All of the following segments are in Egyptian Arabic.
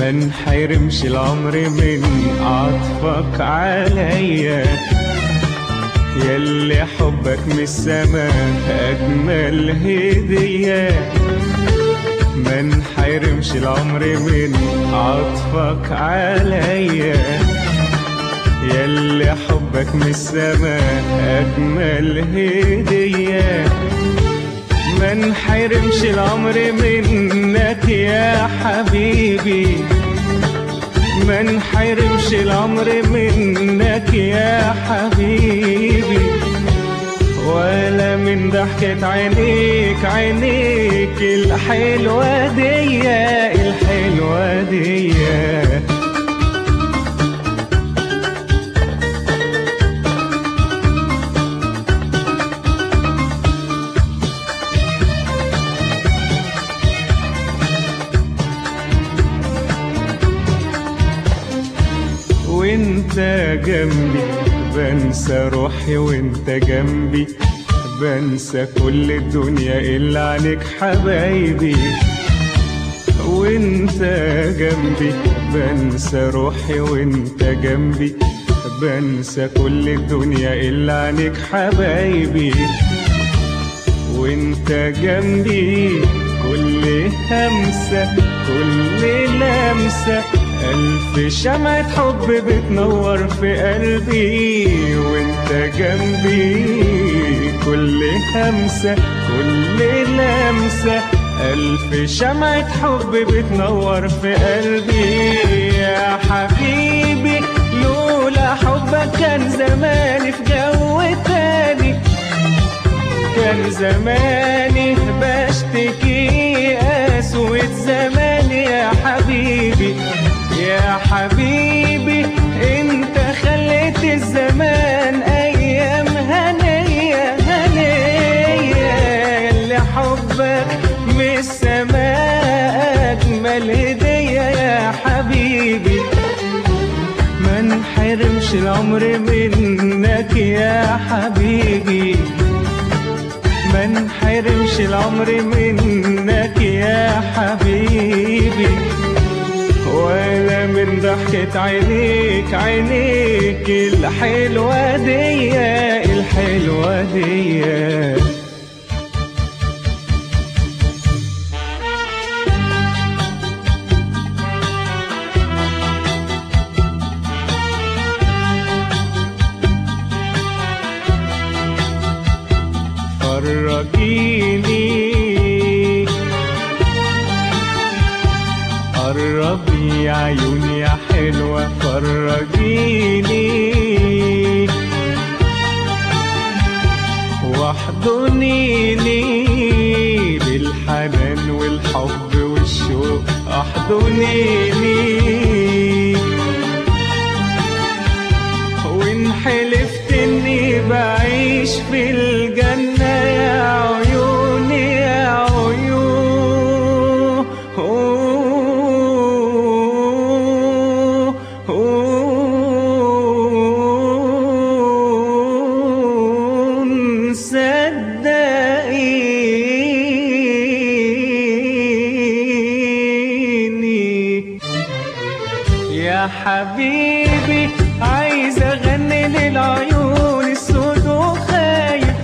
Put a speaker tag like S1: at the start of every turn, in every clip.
S1: ما انحرمش العمر من عطفك عليا يلي حبك من السماء أجمل هدية ما انحرمش العمر من عطفك عليا يلي حبك من السماء أجمل هدية ما انحرمش العمر منك يا حبيبي ما انحرمش العمر منك يا حبيبي ولا من ضحكة عينيك عينيك الحلوة دي الحلوة دي وانت جنبي بنسى روحي وانت جنبي بنسى كل الدنيا الا عنك حبايبي وانت جنبي بنسى روحي وانت جنبي بنسى كل الدنيا الا عنك حبايبي وانت جنبي كل همسة كل لمسة ألف شمعة حب بتنور في قلبي وانت جنبي كل همسة كل لمسة ألف شمعة حب بتنور في قلبي يا حبيبي لولا حبك كان زماني في جو تاني كان زماني بشتكي قسوة زماني يا حبيبي يا حبيبي انت خليت الزمان ايام هنية هنية اللي حبك من السماء اجمل هدية يا حبيبي ما انحرمش العمر منك يا حبيبي ما انحرمش العمر منك يا حبيبي ولا من ضحكة عينيك عينيك الحلوة دي الحلوة دي فرجيني قربي يا عيوني يا حلوة فرجيني واحضنيني بالحنان والحب والشوق احضنيني وان حلفت اني بعيش في الجنة يا عيوني يا عيون صدقيني يا حبيبي عايز اغني للعيون السود وخايف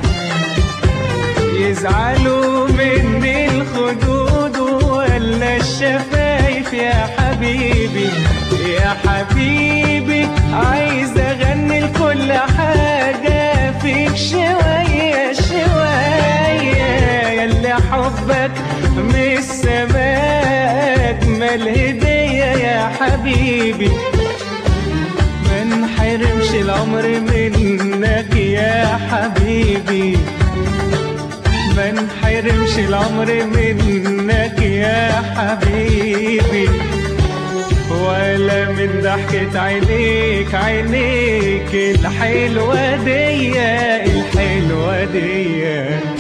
S1: يزعلوا مني الخدود ولا الشفايف يا حبيبي يا حبيبي عايز اغني لكل حاجة فيك شوية شوية يلي حبك من السماء اجمل هدية يا حبيبي ما انحرمش العمر منك يا حبيبي ما انحرمش العمر منك يا حبيبي ولا من ضحكة عينيك عينيك الحلوة دي الحلوة دي